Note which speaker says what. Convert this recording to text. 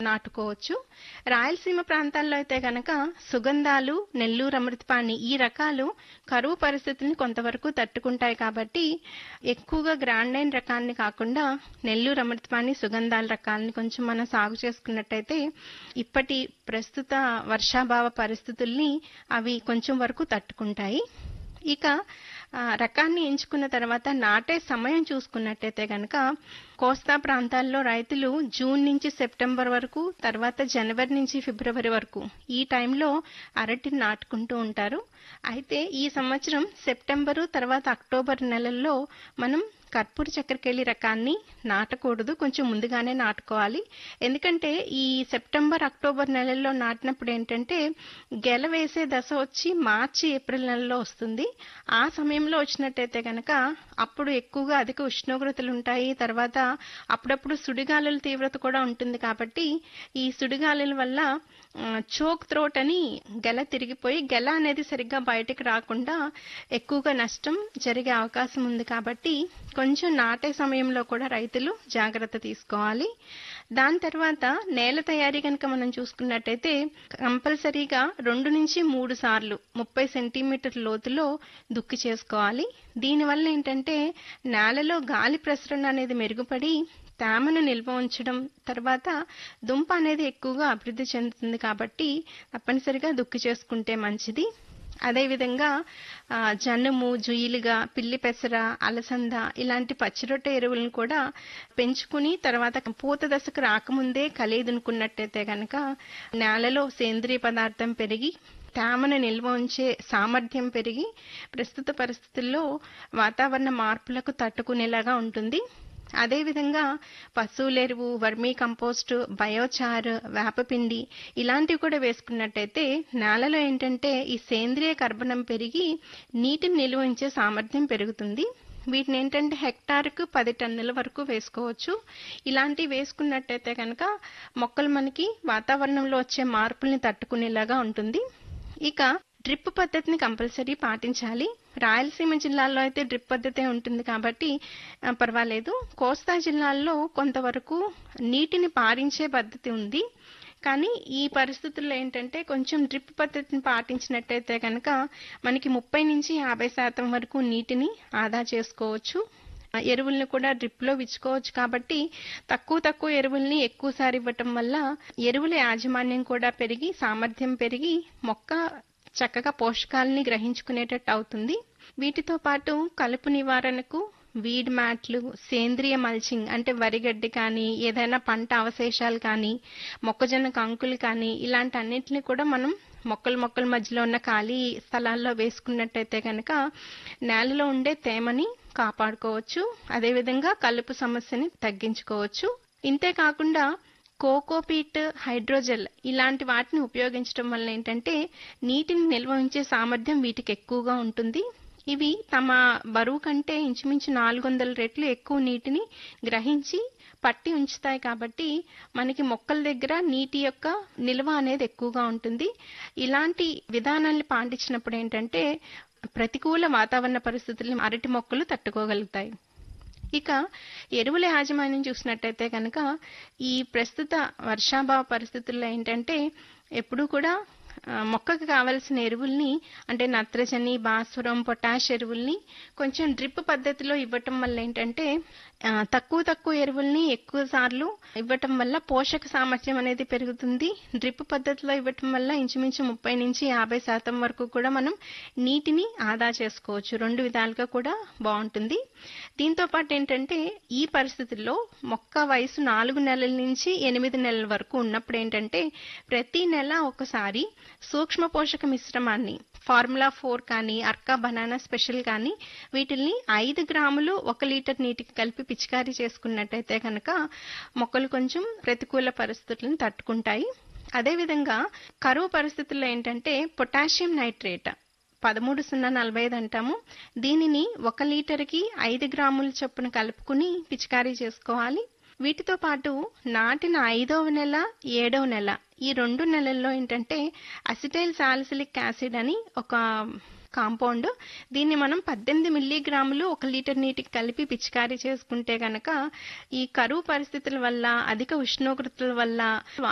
Speaker 1: నాటుకోవచ్చు రాయలసీమ ప్రాంతాల్లో అయితే గనక సుగంధాలు నెల్లూరు అమృతపాణి ఈ రకాలు కరువు పరిస్థితుల్ని కొంతవరకు తట్టుకుంటాయి కాబట్టి ఎక్కువగా గ్రాండ్ అయిన రకాన్ని కాకుండా నెల్లూరు అమృతపాణి సుగంధాల రకాలని కొంచెం మనం సాగు చేసుకున్నట్టయితే ఇప్పటి ప్రస్తుత వర్షాభావ పరిస్థితుల్ని అవి కొంచెం వరకు తట్టుకుంటాయి ఇక ఆ, రకాన్ని ఎంచుకున్న తర్వాత నాటే సమయం చూసుకున్నట్టయితే గనక కోస్తా ప్రాంతాల్లో రైతులు జూన్ నుంచి సెప్టెంబర్ వరకు తర్వాత జనవరి నుంచి ఫిబ్రవరి వరకు ఈ టైంలో అరటిని నాటుకుంటూ ఉంటారు అయితే ఈ సంవత్సరం సెప్టెంబరు తర్వాత అక్టోబర్ నెలల్లో మనం కర్పూర చక్కెరకేళి రకాన్ని నాటకూడదు కొంచెం ముందుగానే నాటుకోవాలి ఎందుకంటే ఈ సెప్టెంబర్ అక్టోబర్ నెలల్లో నాటినప్పుడు ఏంటంటే గెల వేసే దశ వచ్చి మార్చి ఏప్రిల్ నెలలో వస్తుంది ఆ సమయంలో వచ్చినట్టయితే కనుక అప్పుడు ఎక్కువగా అధిక ఉష్ణోగ్రతలు ఉంటాయి తర్వాత అప్పుడప్పుడు సుడిగాలుల తీవ్రత కూడా ఉంటుంది కాబట్టి ఈ సుడిగాలుల వల్ల ఆ, చోక్ త్రోట్ అని గెల తిరిగిపోయి గెల అనేది సరిగ్గా బయటకు రాకుండా ఎక్కువగా నష్టం జరిగే అవకాశం ఉంది కాబట్టి కొంచెం నాటే సమయంలో కూడా రైతులు జాగ్రత్త తీసుకోవాలి దాని తర్వాత నేల తయారీ కనుక మనం చూసుకున్నట్టయితే కంపల్సరీగా రెండు నుంచి మూడు సార్లు ముప్పై సెంటీమీటర్ లోతులో దుక్కి చేసుకోవాలి దీనివల్ల ఏంటంటే నేలలో గాలి ప్రసరణ అనేది మెరుగుపడి తేమను నిల్వ ఉంచడం తర్వాత దుంప అనేది ఎక్కువగా అభివృద్ధి చెందుతుంది కాబట్టి తప్పనిసరిగా దుక్కి చేసుకుంటే మంచిది అదేవిధంగా ఆ, జనుము జుయిలుగా పిల్లి పెసర అలసంద ఇలాంటి పచ్చిరొట్టె ఎరువులను కూడా పెంచుకుని తర్వాత పూత దశకు రాకముందే కలిదునుకున్నట్టయితే గనక నేలలో సేంద్రియ పదార్థం పెరిగి తేమను నిల్వ ఉంచే సామర్థ్యం పెరిగి ప్రస్తుత పరిస్థితుల్లో వాతావరణ మార్పులకు తట్టుకునేలాగా ఉంటుంది అదేవిధంగా పశువుల ఎరువు వర్మీ కంపోస్ట్ బయోచార్ వేపపిండి ఇలాంటివి కూడా వేసుకున్నట్టయితే నేలలో ఏంటంటే ఈ సేంద్రియ కర్బనం పెరిగి నీటిని నిల్వ ఉంచే సామర్థ్యం పెరుగుతుంది వీటిని ఏంటంటే హెక్టార్కు పది టన్నుల వరకు వేసుకోవచ్చు ఇలాంటివి వేసుకున్నట్టయితే కనుక మొక్కలు మనకి వాతావరణంలో వచ్చే మార్పుల్ని తట్టుకునేలాగా ఉంటుంది ఇక డ్రిప్ పద్ధతిని కంపల్సరీ పాటించాలి రాయలసీమ జిల్లాల్లో అయితే డ్రిప్ పద్ధతే ఉంటుంది కాబట్టి ఆ, పర్వాలేదు కోస్తా జిల్లాల్లో కొంతవరకు నీటిని పారించే పద్ధతి ఉంది కానీ ఈ పరిస్థితుల్లో ఏంటంటే కొంచెం డ్రిప్ పద్ధతిని పాటించినట్టయితే కనుక మనకి ముప్పై నుంచి యాభై శాతం వరకు నీటిని ఆదా చేసుకోవచ్చు ఆ, ఎరువుల్ని కూడా డ్రిప్ లో ఇచ్చుకోవచ్చు కాబట్టి తక్కువ తక్కువ ఎరువుల్ని ఎక్కువసారి ఇవ్వటం వల్ల ఎరువుల యాజమాన్యం కూడా పెరిగి సామర్థ్యం పెరిగి మొక్క చక్కగా పోషకాలని గ్రహించుకునేటట్టు అవుతుంది వీటితో పాటు కలుపు నివారణకు వీడ్ మ్యాట్లు సేంద్రియ మల్చింగ్ అంటే వరిగడ్డి కానీ ఏదైనా పంట అవశేషాలు కానీ మొక్కజొన్న కంకులు కానీ ఇలాంటి అన్నిటిని కూడా మనం మొక్కల మొక్కల మధ్యలో ఉన్న ఖాళీ స్థలాల్లో వేసుకున్నట్టయితే కనుక నేలలో ఉండే తేమని కాపాడుకోవచ్చు అదేవిధంగా కలుపు సమస్యని తగ్గించుకోవచ్చు ఇంతే కాకుండా కోకోపీట్ హైడ్రోజెల్ ఇలాంటి వాటిని ఉపయోగించడం వల్ల ఏంటంటే నీటిని నిల్వ ఉంచే సామర్థ్యం వీటికి ఎక్కువగా ఉంటుంది ఇవి తమ బరువు కంటే ఇంచుమించు నాలుగు వందల రెట్లు ఎక్కువ నీటిని గ్రహించి పట్టి ఉంచుతాయి కాబట్టి మనకి మొక్కల దగ్గర నీటి యొక్క నిల్వ అనేది ఎక్కువగా ఉంటుంది ఇలాంటి విధానాన్ని పాటించినప్పుడు ఏంటంటే ప్రతికూల వాతావరణ పరిస్థితులను అరటి మొక్కలు తట్టుకోగలుగుతాయి ఇక ఎరువుల యాజమాన్యం చూసినట్టయితే కనుక ఈ ప్రస్తుత వర్షాభావ పరిస్థితుల్లో ఏంటంటే ఎప్పుడూ కూడా ఆ, మొక్కకు కావలసిన ఎరువుల్ని అంటే నత్రజని భాస్వరం పొటాష్ ఎరువుల్ని కొంచెం డ్రిప్ పద్ధతిలో ఇవ్వటం వల్ల ఏంటంటే ఆ, తక్కువ తక్కువ ఎరువుల్ని ఎక్కువ సార్లు ఇవ్వటం వల్ల పోషక సామర్థ్యం అనేది పెరుగుతుంది డ్రిప్ పద్ధతిలో ఇవ్వటం వల్ల ఇంచుమించు ముప్పై నుంచి యాభై శాతం వరకు కూడా మనం నీటిని ఆదా చేసుకోవచ్చు రెండు విధాలుగా కూడా బాగుంటుంది దీంతో పాటు ఏంటంటే ఈ పరిస్థితుల్లో మొక్క వయసు నాలుగు నెలల నుంచి ఎనిమిది నెలల వరకు ఉన్నప్పుడు ఏంటంటే ప్రతి నెల ఒకసారి సూక్ష్మ పోషక మిశ్రమాన్ని ఫార్ములా ఫోర్ కానీ అర్కా బనానా స్పెషల్ కానీ వీటిల్ని ఐదు గ్రాములు ఒక లీటర్ నీటికి కలిపి పిచికారీ చేసుకున్నట్టయితే కనుక మొక్కలు కొంచెం ప్రతికూల పరిస్థితులను తట్టుకుంటాయి అదేవిధంగా కరువు పరిస్థితుల్లో ఏంటంటే పొటాషియం నైట్రేట్ పదమూడు సున్నా నలభై ఐదు అంటాము దీనిని ఒక లీటర్కి ఐదు గ్రాముల చొప్పున కలుపుకుని పిచికారీ చేసుకోవాలి వీటితో పాటు నాటిన ఐదవ నెల ఏడవ నెల ఈ రెండు నెలల్లో ఏంటంటే అసిటైల్ సాలిసిలిక్ యాసిడ్ అని ఒక కాంపౌండ్ దీన్ని మనం పద్దెనిమిది మిల్లీగ్రాములు ఒక లీటర్ నీటికి కలిపి పిచికారీ చేసుకుంటే గనక ఈ కరువు పరిస్థితుల వల్ల అధిక ఉష్ణోగ్రతల వల్ల